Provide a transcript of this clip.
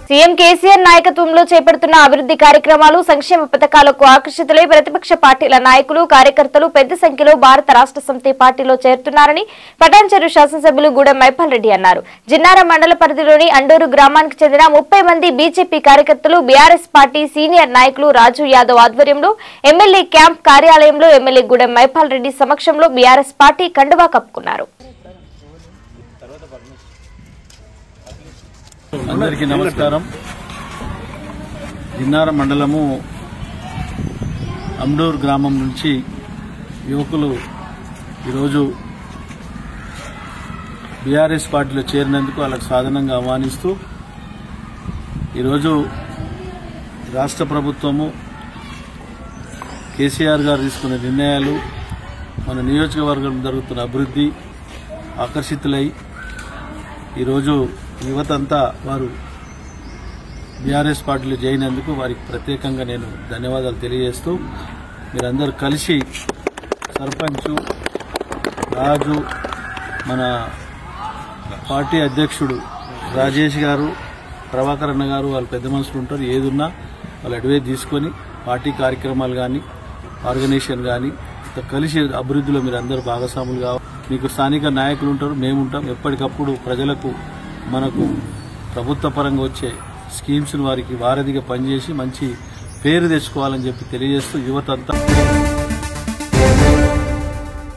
CM KCR నాయకత్వంలో చేపడుతున్న అభివృద్ధి కార్యక్రమాలు సంక్షేమ పథకాలకు ఆకర్షితులై ప్రతిపక్ష పార్టీల నాయకులు కార్యకర్తలు పెద్ద సంఖ్యలో భారత రాష్ట్ర సమితి పార్టీలో చేరుతున్నారని పటాన్చెరు శాసనసభ్యులు గూడెం మైపాల్ రెడ్డి అన్నారు జిన్నార మండల పరిధిలోని అండూరు గ్రామానికి చెందిన ముప్పై మంది బీజేపీ కార్యకర్తలు బీఆర్ఎస్ పార్టీ సీనియర్ నాయకులు రాజు యాదవ్ ఆధ్వర్యంలో ఎమ్మెల్యే క్యాంప్ కార్యాలయంలో ఎమ్మెల్యే గూడెం మైపాల్ రెడ్డి సమక్షంలో బీఆర్ఎస్ పార్టీ కండువా కప్పుకున్నారు అందరికీ నమస్కారం జిన్నార మండలము అమ్డూర్ గ్రామం నుంచి యువకులు ఈరోజు బీఆర్ఎస్ పార్టీలో చేరినందుకు వాళ్ళకు సాధనంగా ఆహ్వానిస్తూ ఈరోజు రాష్ట్ర ప్రభుత్వము కేసీఆర్ గారు తీసుకున్న నిర్ణయాలు మన నియోజకవర్గం జరుగుతున్న అభివృద్ధి ఆకర్షితులై ఈరోజు యువత అంతా వారు బీఆర్ఎస్ పార్టీలో చేరినందుకు వారికి ప్రత్యేకంగా నేను ధన్యవాదాలు తెలియజేస్తూ మీరందరూ కలిసి సర్పంచ్ రాజు మన పార్టీ అధ్యక్షుడు రాజేష్ గారు ప్రభాకర్ అన్న గారు వాళ్ళు పెద్ద మనుషులు ఉంటారు ఏదున్నా వాళ్ళు అడ్వైజ్ తీసుకొని పార్టీ కార్యక్రమాలు కానీ ఆర్గనైజేషన్ కానీ కలిసి అభివృద్ధిలో మీరు అందరూ భాగస్వాములు కావాలి మీకు స్థానిక నాయకులు ఉంటారు మేము ఉంటాం ఎప్పటికప్పుడు ప్రజలకు మనకు ప్రభుత్వ పరంగా వచ్చే స్కీమ్స్ వారికి వారధిగా పనిచేసి మంచి పేరు తెచ్చుకోవాలని చెప్పి తెలియజేస్తూ యువత అంతా